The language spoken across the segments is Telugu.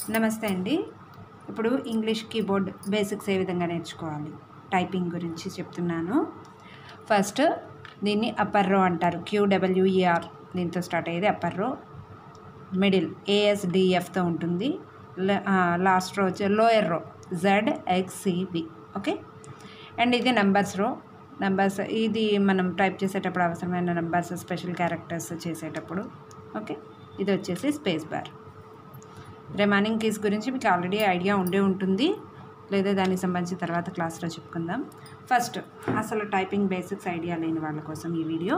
నమస్తే అండి ఇప్పుడు ఇంగ్లీష్ కీబోర్డ్ బేసిక్స్ ఏ విధంగా నేర్చుకోవాలి టైపింగ్ గురించి చెప్తున్నాను ఫస్ట్ దీన్ని అప్పర్ రో అంటారు క్యూడబ్ల్యూఈఆర్ దీంతో స్టార్ట్ అయ్యేది అప్పర్ రో మిడిల్ ఏఎస్డిఎఫ్తో ఉంటుంది లాస్ట్ రో వచ్చి lower row Z XCB okay and ఇది నెంబర్స్ రో నెంబర్స్ ఇది మనం టైప్ చేసేటప్పుడు అవసరమైన నెంబర్స్ స్పెషల్ క్యారెక్టర్స్ చేసేటప్పుడు ఓకే ఇది వచ్చేసి స్పేస్ బార్ రిమైనింగ్ కీస్ గురించి మీకు ఆల్రెడీ ఐడియా ఉండే ఉంటుంది లేదా దానికి సంబంధించి తర్వాత క్లాస్లో చెప్పుకుందాం ఫస్ట్ అసలు టైపింగ్ బేసిక్స్ ఐడియా లేని వాళ్ళ కోసం ఈ వీడియో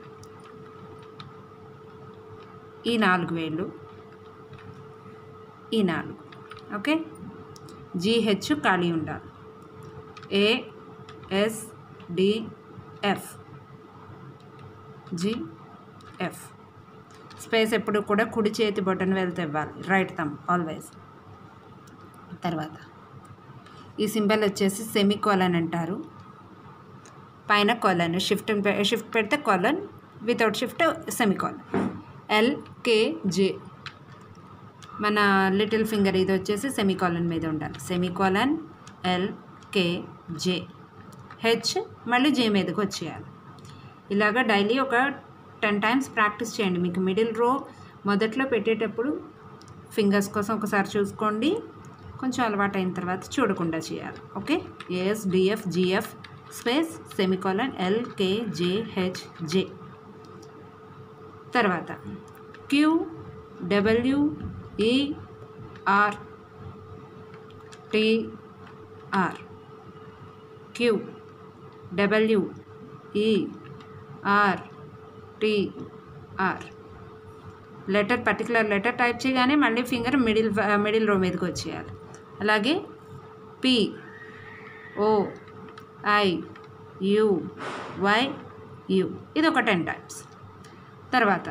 ఈ నాలుగు వేళ్ళు ఈ నాలుగు ఓకే జీహెచ్ ఖాళీ ఉండాలి A S D F G F space ఎప్పుడు కూడా కుడి చేతి బొటన్ వెళ్తే ఇవ్వాలి రైట్ థమ్ ఆల్వేస్ తర్వాత ఈ సింబల్ వచ్చేసి సెమీ కోలన్ అంటారు పైన కొలన్ షిఫ్ట్ షిఫ్ట్ పెడితే colon without shift semicolon LKJ మన లిటిల్ ఫింగర్ ఇది వచ్చేసి సెమీ కాలన్ మీద ఉండాలి semicolon L K J H మళ్ళీ జే మీదకి వచ్చేయాలి ఇలాగ డైలీ ఒక టెన్ టైమ్స్ ప్రాక్టీస్ చేయండి మీకు మిడిల్ రో మొదట్లో పెట్టేటప్పుడు ఫింగర్స్ కోసం ఒకసారి చూసుకోండి కొంచెం అలవాటు అయిన తర్వాత చూడకుండా చేయాలి okay AS DF GF space semicolon L K J H J తర్వాత Q W E R T R Q W E R T R letter particular letter type చేయగానే మళ్ళీ ఫింగర్ మిడిల్ మిడిల్ రో మీదకి వచ్చేయాలి అలాగే P O I U Y U ఇది ఒక టెన్ టైమ్స్ తర్వాత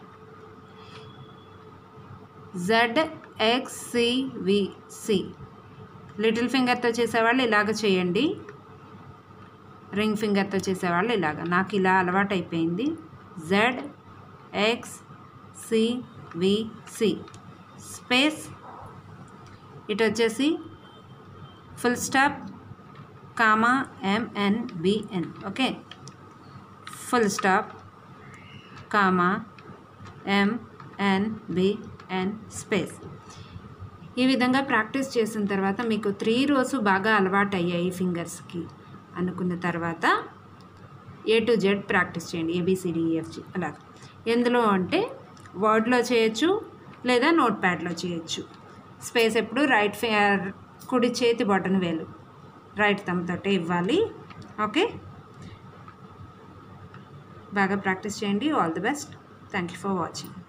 Z X C V C little ఫింగర్తో చేసేవాళ్ళు ఇలాగ చేయండి రింగ్ ఫింగర్తో చేసేవాళ్ళు ఇలాగ నాకు ఇలా అలవాటు అయిపోయింది Z X C V C space ఇటు వచ్చేసి full stop comma MN BN okay full stop comma MN BN space ఈ విధంగా ప్రాక్టీస్ చేసిన తర్వాత మీకు త్రీ రోజు బాగా అలవాటు అయ్యాయి ఫింగర్స్కి అనుకున్న తర్వాత ఏ టు జెడ్ ప్రాక్టీస్ చేయండి ఏబిసిడిఈఎఫ్జి అలా ఎందులో అంటే వర్డ్లో చేయొచ్చు లేదా నోట్ ప్యాడ్లో చేయొచ్చు స్పేస్ ఎప్పుడు రైట్ ఫి కుడి చేతి బటన్ వేలు రైట్ తమ్తోటే ఇవ్వాలి ఓకే బాగా ప్రాక్టీస్ చేయండి all the best thank you for watching